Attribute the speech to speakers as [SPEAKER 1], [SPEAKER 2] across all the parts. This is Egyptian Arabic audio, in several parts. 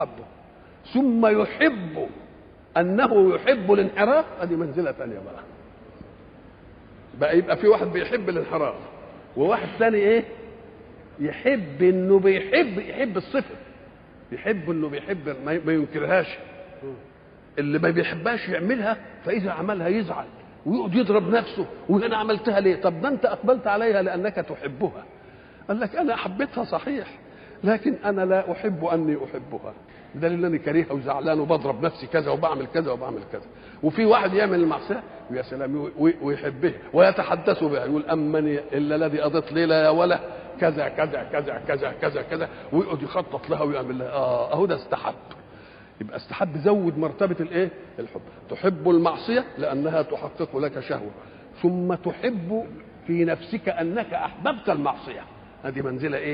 [SPEAKER 1] حبه ثم يحب انه يحب الانحراف ادي منزله ثانيه بقى بقى يبقى في واحد بيحب الانحراف وواحد ثاني ايه يحب انه بيحب يحب الصفه يحب انه بيحب ما ينكرهاش اللي ما بيحبهاش يعملها فاذا عملها يزعل ويقعد يضرب نفسه وانا عملتها ليه طب ده انت اقبلت عليها لانك تحبها قال لك انا حبيتها صحيح لكن انا لا احب اني احبها بدليل انني كريهه وزعلان وبضرب نفسي كذا وبعمل كذا وبعمل كذا وفي واحد يعمل المعصيه ويا سلام ويحبها ويتحدث بها يقول امني الا الذي اضت ليله يا ولا كذا كذا كذا كذا كذا كذا ويقعد يخطط لها ويعمل لها اه اهو ده استحب يبقى استحب زود مرتبه الايه الحب تحب المعصيه لانها تحقق لك شهوه ثم تحب في نفسك انك احببت المعصيه هذه منزله ايه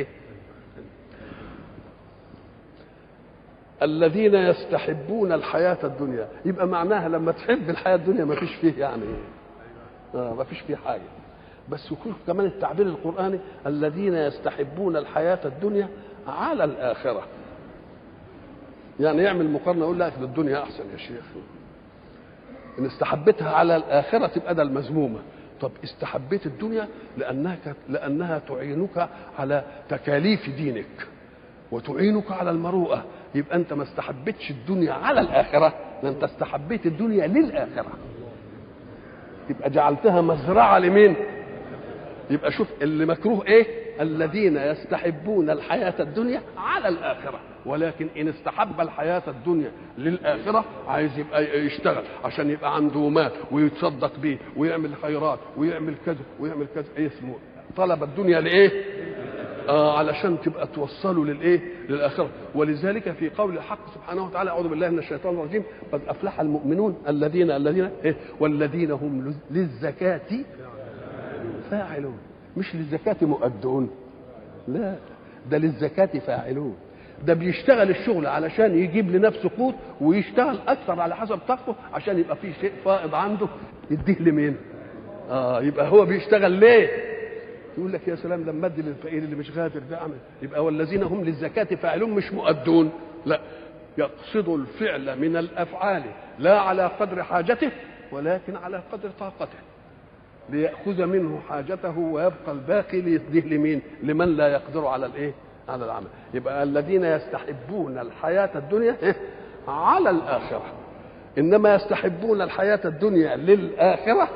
[SPEAKER 1] الذين يستحبون الحياة الدنيا يبقى معناها لما تحب الحياة الدنيا ما فيش فيه يعني آه ما فيش فيه حاجة بس يكون كمان التعبير القرآني الذين يستحبون الحياة الدنيا على الآخرة يعني يعمل مقارنة يقول لك الدنيا أحسن يا شيخ إن استحبتها على الآخرة تبقى ده المذمومة طب استحبيت الدنيا لأنها لأنها تعينك على تكاليف دينك وتعينك على المروءة يبقى أنت ما استحبتش الدنيا على الآخرة ده أنت استحبيت الدنيا للآخرة يبقى جعلتها مزرعة لمين يبقى شوف اللي مكروه ايه الذين يستحبون الحياة الدنيا على الآخرة ولكن إن استحب الحياة الدنيا للآخرة عايز يبقى يشتغل عشان يبقى عنده مال ويتصدق بيه ويعمل خيرات ويعمل كذا ويعمل كذا ايه اسمه طلب الدنيا لإيه آه علشان تبقى توصلوا للايه للاخره ولذلك في قول الحق سبحانه وتعالى اعوذ بالله من الشيطان الرجيم قد افلح المؤمنون الذين الذين إيه والذين هم للزكاه فاعلون مش للزكاه مؤدون لا ده للزكاه فاعلون ده بيشتغل الشغل علشان يجيب لنفسه قوت ويشتغل اكثر على حسب طاقته عشان يبقى في شيء فائض عنده يديه لمين؟ اه يبقى هو بيشتغل ليه؟ يقول لك يا سلام لما ادي للفقير اللي مش قادر ده اعمل يبقى والذين هم للزكاه فاعلون مش مؤدون لا يقصد الفعل من الافعال لا على قدر حاجته ولكن على قدر طاقته ليأخذ منه حاجته ويبقى الباقي ليديه لمين؟ لمن لا يقدر على الايه؟ على العمل يبقى الذين يستحبون الحياة الدنيا إيه؟ على الآخرة إنما يستحبون الحياة الدنيا للآخرة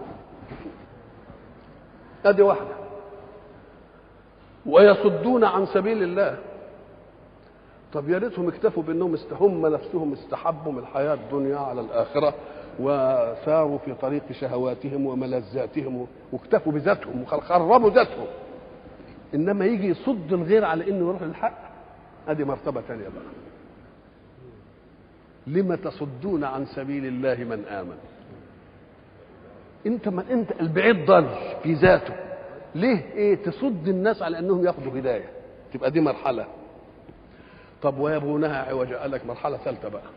[SPEAKER 1] ادي واحده ويصدون عن سبيل الله طب يا ريتهم اكتفوا بانهم هم نفسهم استحبوا من الحياه الدنيا على الاخره وساروا في طريق شهواتهم وملذاتهم واكتفوا بذاتهم وخربوا ذاتهم انما يجي يصد الغير على انه يروح للحق ادي مرتبه ثانيه بقى لم تصدون عن سبيل الله من امن انت ما انت البعيد ضل في ذاته ليه ايه تصد الناس على انهم ياخذوا هدايه تبقى دي مرحله طب ويبغونها عوجا قال لك مرحله ثالثه بقى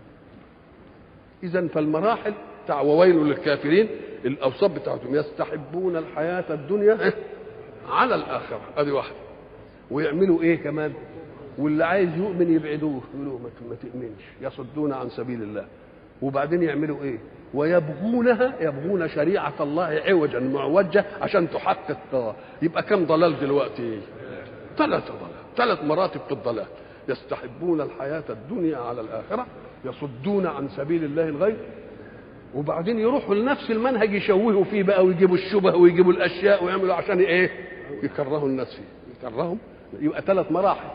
[SPEAKER 1] اذا فالمراحل بتاع وويل للكافرين الاوصاف بتاعتهم يستحبون الحياه الدنيا على الاخره ادي واحده ويعملوا ايه كمان واللي عايز يؤمن يبعدوه يقولوا ما تؤمنش يصدون عن سبيل الله وبعدين يعملوا ايه ويبغونها يبغون شريعة الله عوجا معوجة عشان تحقق يبقى كم ضلال دلوقتي ثلاث ضلال ثلاث مراتب في الضلال يستحبون الحياة الدنيا على الآخرة يصدون عن سبيل الله الغير وبعدين يروحوا لنفس المنهج يشوهوا فيه بقى ويجيبوا الشبه ويجيبوا الأشياء ويعملوا عشان إيه يكرهوا الناس فيه يكرههم يبقى ثلاث مراحل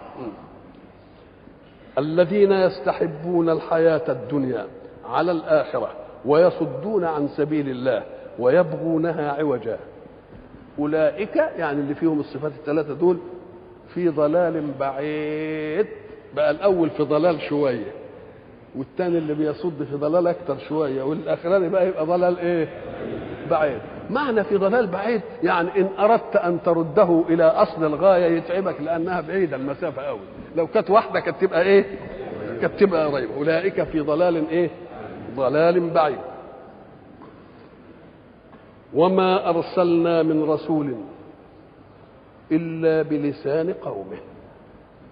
[SPEAKER 1] الذين يستحبون الحياة الدنيا على الآخرة ويصدون عن سبيل الله ويبغونها عوجا أولئك يعني اللي فيهم الصفات الثلاثة دول في ضلال بعيد بقى الأول في ضلال شوية والثاني اللي بيصد في ضلال أكتر شوية والأخراني بقى يبقى ضلال إيه بعيد معنى في ضلال بعيد يعني إن أردت أن ترده إلى أصل الغاية يتعبك لأنها بعيدة المسافة قوي لو كانت واحدة كانت تبقى إيه كانت تبقى قريبة أولئك في ضلال إيه ضلال بعيد وما ارسلنا من رسول الا بلسان قومه